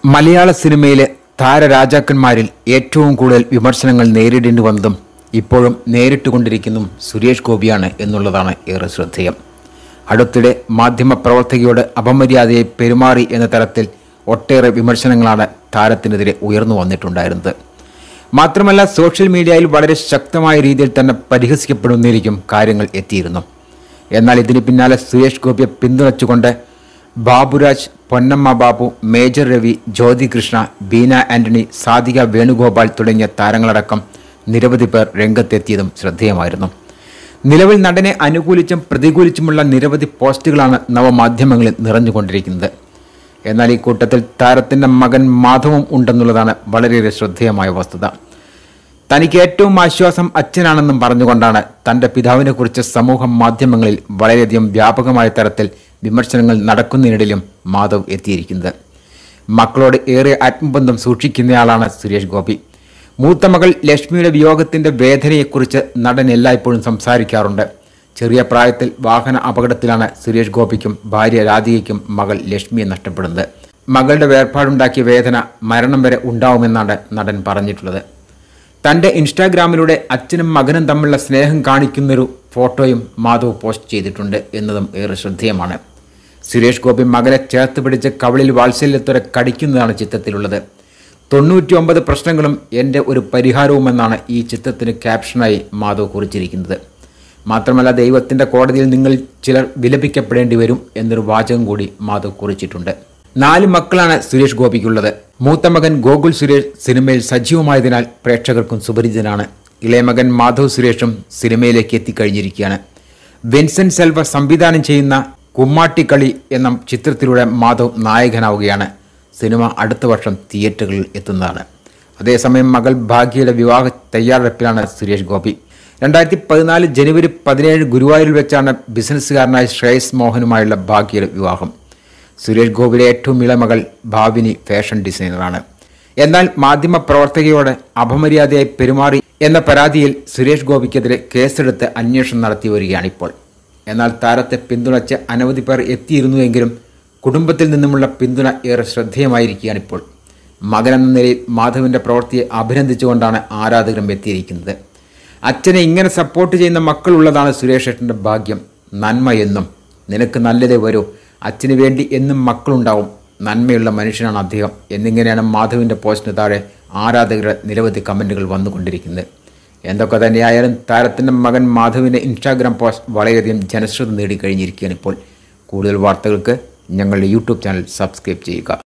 മലയാള സിനിമയിലെ താരരാജാക്കന്മാരിൽ ഏറ്റവും കൂടുതൽ വിമർശനങ്ങൾ നേരിടേണ്ടി വന്നതും ഇപ്പോഴും നേരിട്ടുകൊണ്ടിരിക്കുന്നതും സുരേഷ് ഗോപിയാണ് എന്നുള്ളതാണ് ഏറെ ശ്രദ്ധേയം അടുത്തിടെ മാധ്യമപ്രവർത്തകയോട് അപമര്യാദയെ പെരുമാറി എന്ന തരത്തിൽ ഒട്ടേറെ വിമർശനങ്ങളാണ് താരത്തിനെതിരെ ഉയർന്നു വന്നിട്ടുണ്ടായിരുന്നത് മാത്രമല്ല സോഷ്യൽ മീഡിയയിൽ വളരെ ശക്തമായ രീതിയിൽ തന്നെ പരിഹസിക്കപ്പെടുന്നതിലേക്കും കാര്യങ്ങൾ എത്തിയിരുന്നു എന്നാൽ ഇതിന് പിന്നാലെ സുരേഷ് ഗോപിയെ പിന്തുണച്ചുകൊണ്ട് ബാബുരാജ് പൊന്നമ്മ ബാബു മേജർ രവി ജ്യോതി കൃഷ്ണ ബീന ആന്റണി സാധിക വേണുഗോപാൽ തുടങ്ങിയ താരങ്ങളടക്കം നിരവധി പേർ രംഗത്തെത്തിയതും ശ്രദ്ധേയമായിരുന്നു നിലവിൽ നടനെ അനുകൂലിച്ചും പ്രതികൂലിച്ചുമുള്ള നിരവധി പോസ്റ്റുകളാണ് നവമാധ്യമങ്ങളിൽ നിറഞ്ഞുകൊണ്ടിരിക്കുന്നത് എന്നാൽ ഈ കൂട്ടത്തിൽ താരത്തിൻ്റെ മകൻ മാധവും ഉണ്ടെന്നുള്ളതാണ് വളരെയേറെ ശ്രദ്ധേയമായ വസ്തുത തനിക്ക് ഏറ്റവും ആശ്വാസം അച്ഛനാണെന്നും പറഞ്ഞുകൊണ്ടാണ് തൻ്റെ പിതാവിനെക്കുറിച്ച് സമൂഹ മാധ്യമങ്ങളിൽ വളരെയധികം വ്യാപകമായ തരത്തിൽ വിമർശനങ്ങൾ നടക്കുന്നതിനിടയിലും മാധവ് എത്തിയിരിക്കുന്നത് മക്കളോട് ഏറെ ആത്മബന്ധം സൂക്ഷിക്കുന്നയാളാണ് സുരേഷ് ഗോപി മൂത്ത മകൾ ലക്ഷ്മിയുടെ വിയോഗത്തിൻ്റെ വേദനയെക്കുറിച്ച് നടൻ എല്ലായ്പ്പോഴും സംസാരിക്കാറുണ്ട് ചെറിയ പ്രായത്തിൽ വാഹന അപകടത്തിലാണ് സുരേഷ് ഗോപിക്കും ഭാര്യ രാധികയ്ക്കും മകൾ ലക്ഷ്മിയെ നഷ്ടപ്പെടുന്നത് മകളുടെ വേർപാടുണ്ടാക്കിയ വേദന മരണം വരെ ഉണ്ടാവുമെന്നാണ് നടൻ പറഞ്ഞിട്ടുള്ളത് തൻ്റെ ഇൻസ്റ്റാഗ്രാമിലൂടെ അച്ഛനും മകനും തമ്മിലുള്ള സ്നേഹം കാണിക്കുന്നൊരു ഫോട്ടോയും മാധവ് പോസ്റ്റ് ചെയ്തിട്ടുണ്ട് എന്നതും ഏറെ ശ്രദ്ധേയമാണ് സുരേഷ് ഗോപി മകനെ ചേർത്ത് പിടിച്ച് കവളിൽ വാത്സല്യത്തോടെ കടിക്കുന്നതാണ് ചിത്രത്തിലുള്ളത് തൊണ്ണൂറ്റി ഒമ്പത് പ്രശ്നങ്ങളും എൻ്റെ ഒരു പരിഹാരവുമെന്നാണ് ഈ ചിത്രത്തിന് ക്യാപ്ഷനായി മാധവ് കുറിച്ചിരിക്കുന്നത് മാത്രമല്ല ദൈവത്തിൻ്റെ കോടതിയിൽ നിങ്ങൾ ചിലർ വിലപിക്കപ്പെടേണ്ടി വരും എന്നൊരു വാചകം കൂടി മാധവ് കുറിച്ചിട്ടുണ്ട് നാല് മക്കളാണ് സുരേഷ് ഗോപിക്കുള്ളത് മൂത്ത മകൻ ഗോകുൽ സുരേഷ് സിനിമയിൽ സജീവമായതിനാൽ പ്രേക്ഷകർക്കും സുപരിചിതനാണ് ഇളയ മകൻ മാധവ് സുരേഷും സിനിമയിലേക്ക് എത്തിക്കഴിഞ്ഞിരിക്കുകയാണ് വിൻസെന്റ് സെൽവ സംവിധാനം ചെയ്യുന്ന കുമ്മാട്ടിക്കളി എന്ന ചിത്രത്തിലൂടെ മാധവ് നായകനാവുകയാണ് സിനിമ അടുത്ത വർഷം തിയേറ്ററുകളിൽ എത്തുന്നതാണ് അതേസമയം മകൾ ഭാഗ്യയുടെ വിവാഹ തയ്യാറെടുപ്പിലാണ് സുരേഷ് ഗോപി രണ്ടായിരത്തി പതിനാല് ജനുവരി പതിനേഴ് ഗുരുവായൂരിൽ വെച്ചാണ് ബിസിനസ്സുകാരനായ ശ്രേയസ് മോഹനുമായുള്ള ഭാഗ്യയുടെ വിവാഹം സുരേഷ് ഗോപിയുടെ ഏറ്റവും ഇളമകൾ ഭാവിനി ഫാഷൻ ഡിസൈനറാണ് എന്നാൽ മാധ്യമ പ്രവർത്തകയോട് അപമര്യാദയായി പെരുമാറി എന്ന പരാതിയിൽ സുരേഷ് ഗോപിക്കെതിരെ കേസെടുത്ത് അന്വേഷണം നടത്തി വരികയാണിപ്പോൾ എന്നാൽ താരത്തെ പിന്തുണച്ച് അനവധി പേർ എത്തിയിരുന്നുവെങ്കിലും കുടുംബത്തിൽ നിന്നുമുള്ള പിന്തുണ ഏറെ ശ്രദ്ധേയമായിരിക്കുകയാണിപ്പോൾ മകനെന്ന നിലയിൽ മാധവിൻ്റെ പ്രവൃത്തിയെ അഭിനന്ദിച്ചുകൊണ്ടാണ് ആരാധകരും എത്തിയിരിക്കുന്നത് അച്ഛനെ ഇങ്ങനെ സപ്പോർട്ട് ചെയ്യുന്ന മക്കളുള്ളതാണ് സുരേഷ് ഏട്ടൻ്റെ ഭാഗ്യം നന്മ എന്നും നിനക്ക് നല്ലതേ വരൂ അച്ഛന് വേണ്ടി എന്നും മക്കളുണ്ടാവും നന്മയുള്ള മനുഷ്യനാണ് അദ്ദേഹം എന്നിങ്ങനെയാണ് മാധവിൻ്റെ പോസ്റ്റിന് താഴെ ആരാധകരുടെ നിരവധി കമൻറ്റുകൾ വന്നുകൊണ്ടിരിക്കുന്നത് എന്തൊക്കെ തന്നെയായാലും താരത്തിൻ്റെ മകൻ മാധവിൻ്റെ ഇൻസ്റ്റാഗ്രാം പോസ്റ്റ് വളരെയധികം ജനശ്രദ്ധ നേടിക്കഴിഞ്ഞിരിക്കുകയാണ് ഇപ്പോൾ കൂടുതൽ വാർത്തകൾക്ക് ഞങ്ങളുടെ യൂട്യൂബ് ചാനൽ സബ്സ്ക്രൈബ് ചെയ്യുക